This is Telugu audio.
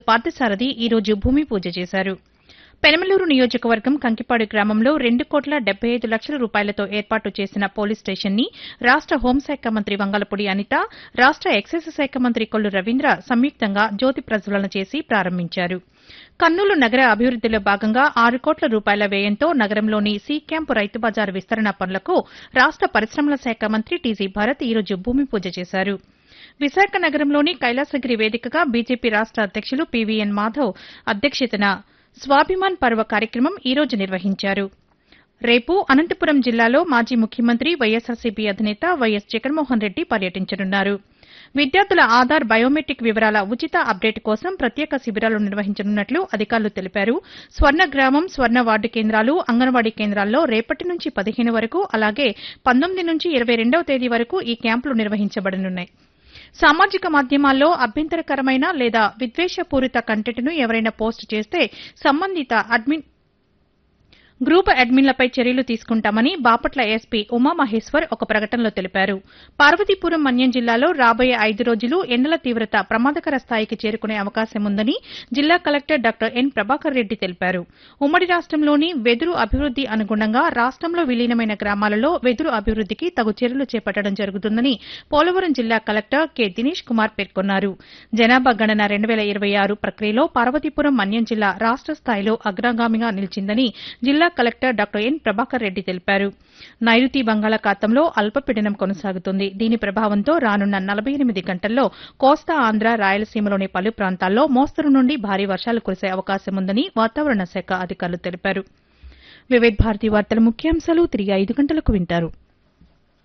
పార్థసారథి ఈ రోజు భూమి పూజ చేశారు పెనమలూరు నియోజకవర్గం కంకిపాడు గ్రామంలో రెండు కోట్ల డెబ్బై ఐదు లక్షల రూపాయలతో ఏర్పాటు చేసిన పోలీస్ స్టేషన్ ని రాష్ట హోంశాఖ మంత్రి వంగలపూడి అనిత రాష్ట ఎక్సైజ్ శాఖ మంత్రి కొల్లు రవీంద్ర సంయుక్తంగా జ్యోతి ప్రజ్వలన చేసి ప్రారంభించారు కర్నూలు నగర అభివృద్దిలో భాగంగా ఆరు కోట్ల రూపాయల వ్యయంతో నగరంలోని సి క్యాంపు రైతు బజారు విస్తరణ పనులకు రాష్ట పరిశ్రమల శాఖ మంత్రి టీజీ భరత్ ఈ రోజు భూమి పూజ చేశారు విశాఖ నగరంలోని కైలాసగిరి వేదికగా బీజేపీ రాష్ట అధ్యక్షులు పీవీఎన్ మాధవ్ అధ్యక్షతన స్వాభిమాన్ పర్వ కార్యక్రమం ఈ రోజు నిర్వహించారు రేపు అనంతపురం జిల్లాలో మాజీ ముఖ్యమంత్రి వైఎస్సార్సీపీ అధినేత వైఎస్ జగన్మోహన్ రెడ్డి పర్యటించనున్నారు విద్యార్థుల ఆధార్ బయోమెట్రిక్ వివరాల ఉచిత అప్డేట్ కోసం ప్రత్యేక శిబిరాలు నిర్వహించనున్నట్లు అధికారులు తెలిపారు స్వర్ణ గ్రామం స్వర్ణ వార్డు కేంద్రాలు అంగన్వాడీ కేంద్రాల్లో రేపటి నుంచి పదిహేను వరకు అలాగే పంతొమ్మిది నుంచి ఇరవై రెండవ తేదీ వరకు ఈ క్యాంపులు నిర్వహించబడనున్నాయి సామాజిక మాధ్యమాల్లో అభ్యంతరకరమైన లేదా విద్వేషపూరిత కంటెంట్ను ఎవరైనా పోస్ట్ చేస్తే సంబంధిత అడ్మిన్ గ్రూప్ అడ్మిన్లపై చర్యలు తీసుకుంటామని బాపట్ల ఎస్పీ ఉమామహేశ్వర్ ఒక ప్రకటనలో తెలిపారు పార్వతీపురం మన్యం జిల్లాలో రాబోయే ఐదు రోజులు ఎండల తీవ్రత ప్రమాదకర స్థాయికి చేరుకునే అవకాశం ఉందని జిల్లా collector doctor N Prabhakar Reddy తెలిపారు ఉమ్మడి రాష్టంలోని వెదురు అభివృద్ది అనుగుణంగా రాష్టంలో విలీనమైన గ్రామాలలో వెదురు అభివృద్దికి తగు చర్యలు చేపట్టడం జరుగుతుందని పోలవరం జిల్లా కలెక్టర్ కె దినేష్ కుమార్ పేర్కొన్నారు జనాభా గణన రెండు వేల ఇరవై ఆరు ప్రక్రియలో పార్వతీపురం మన్యం జిల్లా రాష్ట స్థాయిలో అగ్రగామిగా నిలిచిందని జిల్లా collector doctor N Prabhakar Reddy తెలిపారు నైరుతి బంగాళాఖాతంలో అల్పపీడనం కొనసాగుతుంది దీని ప్రభావంతో రానున్న నలభై ఎనిమిది గంటల్లో కోస్తా ఆంధ్ర రాయలసీమలోని పలు ప్రాంతాల్లో మోస్తరు నుండి భారీ వర్షాలు కురిసే అవకాశం ఉందని వాతావరణ శాఖ అధికారులు తెలిపారు వివిధ భారతి వార్తల ముఖ్యాంశాలు తిరిగి ఐదు గంటలకు వింటారు